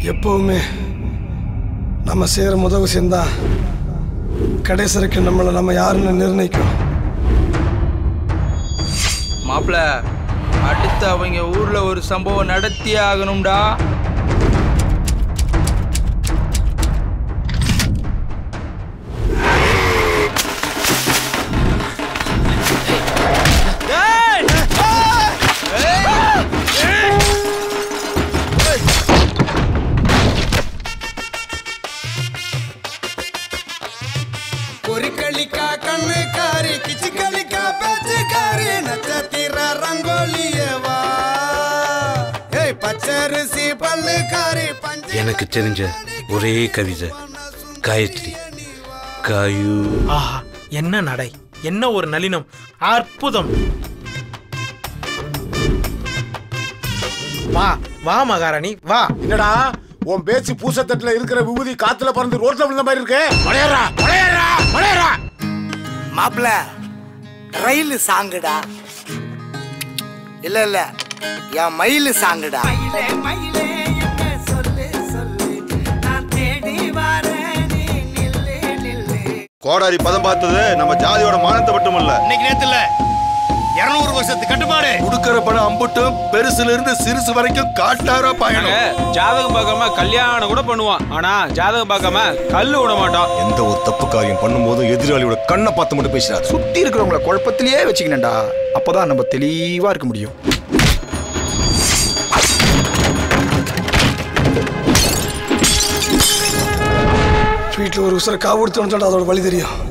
எப்பவுமே நம்ம செய்கிற முதல் விஷயம்தான் கடைசி வரைக்கும் நம்மளை நம்ம யாருன்னு நிர்ணயிக்கும் மாப்பிள அடுத்து அவங்க ஊர்ல ஒரு சம்பவம் நடத்தியே ஆகணும்டா குறிக்களிக்கா கண்ணுக்காரி கிச்சிக்களிக்கா பேச்சுக்காரி நட்சத்திர ரங்கோலியவா ஏய் பச்சரிசி பல்லுக்காரி பஞ்சு எனக்கு தெரிஞ்ச ஒரே கவிதை காயத்ரி காயு ஆஹா என்ன நடை என்ன ஒரு நளினம் அற்புதம் வா வா மகாராணி வா என்னடா உன் பேச்சு பூசத்தட்டுல இருக்கிற விபூதி காத்துல பறந்து ரோட்ல விழுந்த மாதிரி இருக்கு மலையறா மலையறா மலையறா மாப்பிள ரயில் சாங்குடா இல்ல இல்ல என் மயில் சாங்குடா கோடாரி பதம் பார்த்தது நம்ம ஜாதியோட மானத்தை மட்டுமல்ல இன்னைக்கு நேத்து இல்ல இருநூறு வருஷத்து கட்டுப்பாடு கொடுக்கிற பணம் அம்புட்டும் பெருசுல இருந்து சிறுசு வரைக்கும் காட்டாரா பயணம் ஜாதகம் பார்க்காம கல்யாணம் கூட பண்ணுவான் ஆனா ஜாதகம் பார்க்காம கல்லு விட மாட்டோம் எந்த ஒரு தப்பு காரியம் பண்ணும்போது எதிராளியோட கண்ணை பார்த்து மட்டும் பேசுறாரு சுத்தி இருக்கிறவங்கள குழப்பத்திலேயே வச்சுக்கணும்டா அப்பதான் நம்ம தெளிவா இருக்க முடியும் வீட்டில் ஒரு உசுரை காவு கொடுத்து அதோட வழி தெரியும்